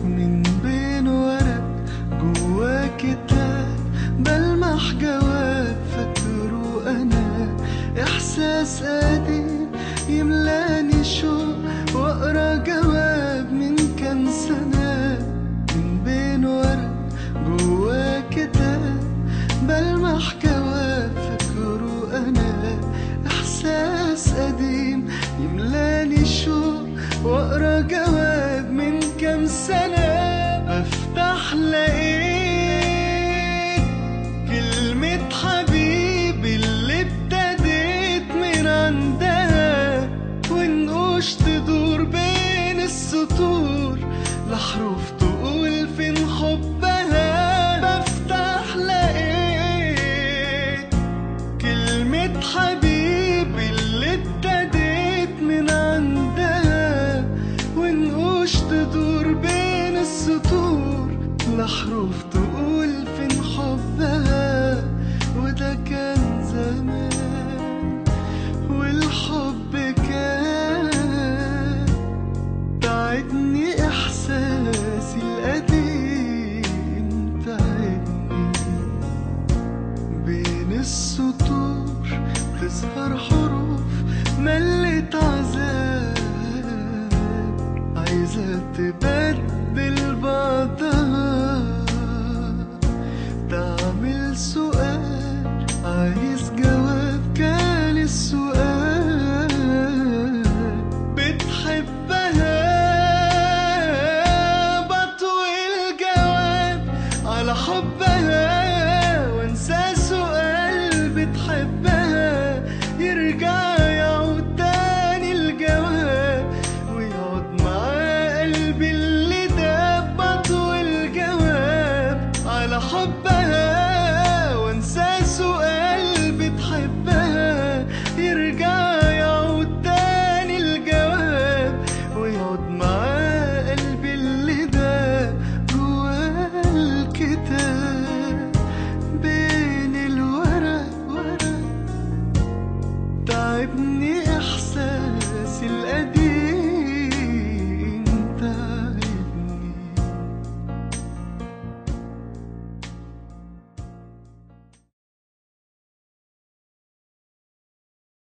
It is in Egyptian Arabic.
من بين ورق جوا كتاب بلمح جواب فاكره انا احساس قديم يملاني شوق واقرا جواب من كام سنه من بين ورق جوا كتاب بلمح جواب فاكره انا احساس قديم يملاني شوق واقرا جواب من كام سنه بفتح لقيت كلمة حبيبي اللي ابتديت من عندها ونقوش تدور بين السطور لحروف تقول فين حبها بفتح لقيت كلمة حبيبي اللي ابتديت من عندها ونقوش تدور بين السطور لحروف تقول فين حبها وده كان زمان والحب كان تعبني احساسي القديم تعبني بين السطور تظهر حروف ملت عذاب عايزة تبدل بعضها تعمل سؤال عايز جواب كان السؤال بتحبها بطوي الجواب على حبها وانسى سؤال بتحبها يرجع يعود تاني الجواب ويقعد مع قلبي اللي داب بطوي الجواب على حبها وانسى سؤال بتحبها يرجع يعود تاني الجواب ويقعد مع قلبي اللي داب جوا الكتاب بين الورق ورق تعبني احساسي القديم